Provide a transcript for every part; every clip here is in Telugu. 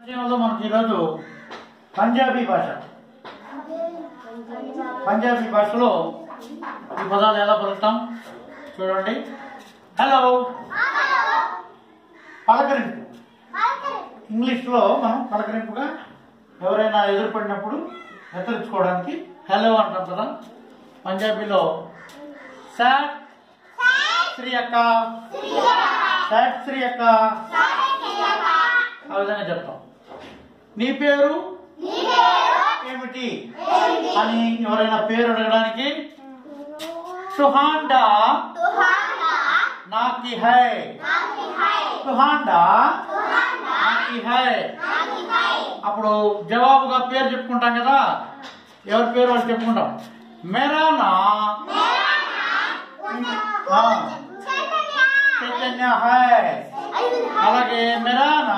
విషయంలో మనకి ఈరోజు పంజాబీ భాష పంజాబీ భాషలో ఈ పదాలు ఎలా పలుకుతాం చూడండి హలో పలకరింపు ఇంగ్లీష్లో మనం పలకరింపుగా ఎవరైనా ఎదురుపడినప్పుడు హెచ్చరించుకోవడానికి హలో అంటాం కదా పంజాబీలో సార్ శ్రీ అక్క సార్ శ్రీ అక్క ఆ విధంగా చెప్తాం నీ పేరు ఏమిటి అని ఎవరైనా పేరు అడగడానికి సుహాండా నాకి హై సుహాండా నాకి హై అప్పుడు జవాబుగా పేరు చెప్పుకుంటాం కదా ఎవరి పేరు వాళ్ళు చెప్పుకుంటాం మేరా నా ఆ, చైతన్య హై అలాగే మేరా నా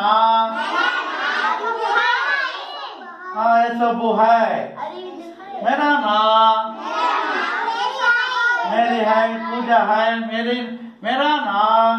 ఆ, ये सब है मेरा नाम मेरी है पूजा है मेरी मेरा नाम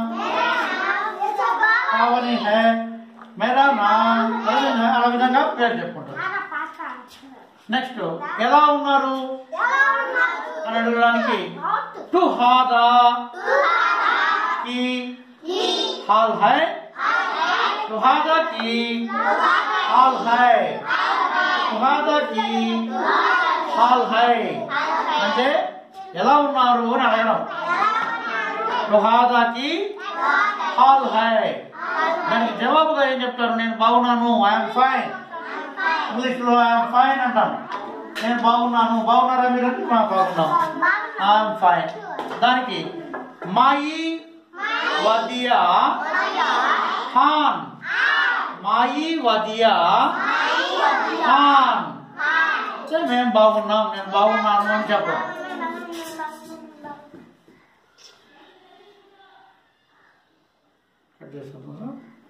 పావని హై మేరా నామ్ అరవింద్ హై ఆ విధంగా పేరు చెప్పుకుంటారు నెక్స్ట్ ఎలా ఉన్నారు అని అడగడానికి టు హాదా की हाल है सुहागा की हाल है సుహాదా की हाल है అంటే ఎలా ఉన్నారు అని అడగడం సుహాదాకి హాల్ హై దానికి జవాబుగా ఏం చెప్తారు నేను బాగున్నాను ఐఎమ్ ఫైన్ ఇంగ్లీష్ లో ఐఎమ్ ఫైన్ అంటాను నేను బాగున్నాను బాగున్నారా మీరు అంటే "మా బాగున్నాం ఐఎమ్ ఫైన్ దానికి మాయి వదియా ఖాన్ మాయి వదియా ఖాన్ అంటే మేము బాగున్నాం నేను బాగున్నాను అని చెప్పడం కట్ చేసుకుంటున్నాను